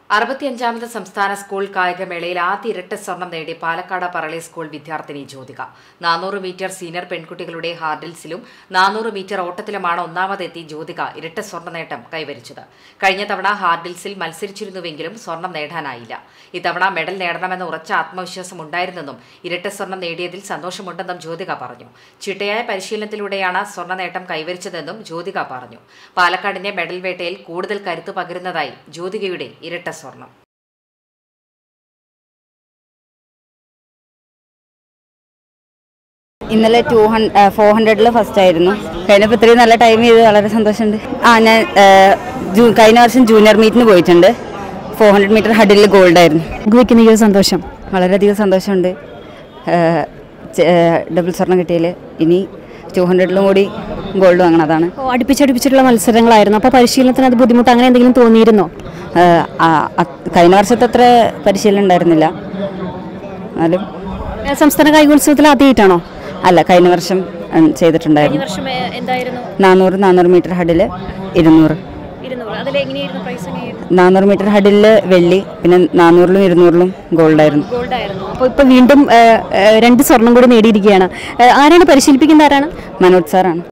അറുപത്തിയഞ്ചാമത് സംസ്ഥാന സ്കൂൾ കായികമേളയിൽ ആദ്യ ഇരട്ട സ്വർണം നേടി പാലക്കാട് പറളി സ്കൂൾ വിദ്യാർത്ഥിനി ജ്യോതിക നാനൂറ് മീറ്റർ സീനിയർ പെൺകുട്ടികളുടെ ഹാർഡിൽസിലും നാനൂറ് മീറ്റർ ഓട്ടത്തിലുമാണ് ഒന്നാമതെത്തി ജ്യോതിക ഇരട്ട സ്വർണ്ണ നേട്ടം കൈവരിച്ചത് കഴിഞ്ഞ തവണ ഹാർഡിൽസിൽ മത്സരിച്ചിരുന്നുവെങ്കിലും സ്വർണം നേടാനായില്ല ഇത്തവണ മെഡൽ നേടണമെന്ന ഉറച്ച ആത്മവിശ്വാസം ഉണ്ടായിരുന്നെന്നും ഇരട്ട സ്വർണം നേടിയതിൽ സന്തോഷമുണ്ടെന്നും ജ്യോതിക പറഞ്ഞു ചിട്ടയായ പരിശീലനത്തിലൂടെയാണ് സ്വർണ്ണ നേട്ടം കൈവരിച്ചതെന്നും ജ്യോതിക പറഞ്ഞു പാലക്കാടിന്റെ മെഡൽ വേട്ടയിൽ കൂടുതൽ കരുത്ത് പകരുന്നതായി ജ്യോതികയുടെ ഇരട്ട സ്വർണം ഇന്നലെ ടു ഹൺഡ്രഡ് ഫോർ ഹൺഡ്രഡിൽ ഫസ്റ്റ് ആയിരുന്നു കഴിഞ്ഞപ്പോൾ ഇത്രയും നല്ല ടൈം ചെയ്ത് വളരെ സന്തോഷമുണ്ട് ആ ഞാൻ ഏഹ്, ജൂ- കഴിഞ്ഞ വർഷം ജൂനിയർ മീറ്റിന് പോയിട്ടുണ്ട് four hundred meter hurdle gold ആയിരുന്നു പങ്കുവെക്കുന്ന ഈ ഒരു സന്തോഷം വളരെയധികം സന്തോഷമുണ്ട് ഏഹ്, ചെ- ഏഹ്, ഡബിൾ സ്വർണം കിട്ടിയതിൽ ഇനി ടു ഹൺഡ്രഡിലും കൂടി ഗോൾഡ് വാങ്ങണം അതാണ് അപ്പോൾ അടുപ്പിച്ചടുപ്പിച്ചിട്ടുള്ള മത്സരങ്ങളായിരുന്നു അപ്പോൾ പരിശീലനത്തിന് അത് ബുദ്ധിമുട്ട് അങ്ങനെ എന്തെങ്കിലും തോന്നിയിരുന്നോ ഏഹ്, ആ, അ- കഴിഞ്ഞ വർഷത്തെ അത്ര പരിശീലനം ഉണ്ടായിരുന്നില്ല എന്നാലും ഏ, സംസ്ഥാന കായികോത്സവത്തിൽ ആദ്യമായിട്ടാണോ അല്ല കഴിഞ്ഞ വർഷം ഉം, ചെയ്തിട്ടുണ്ടായിരുന്നു വർഷം എന്തായിരുന്നു നാനൂറ് നാനൂറ് മീറ്റർ ഹഡിൽ ഇരുന്നൂറ് അതിൽ എങ്ങനെയായിരുന്നു പ്രൈസ് എങ്ങനെയായിരുന്നു നാനൂറ് മീറ്റർ ഹഡിൽ വെള്ളി പിന്നെ നാനൂറിലും ഇരുന്നൂറിലും ഗോൾഡായിരുന്നു ഗോൾഡായിരുന്നു അപ്പോൾ ഇപ്പോൾ വീണ്ടും ഏ, ഏ, രണ്ട് സ്വർണം കൂടി നേടിയിരിക്കുകയാണ് ഏ, ആരാണ് പരിശീലിപ്പിക്കുന്നത് ആരാണ് മനോജ് സാറാണ്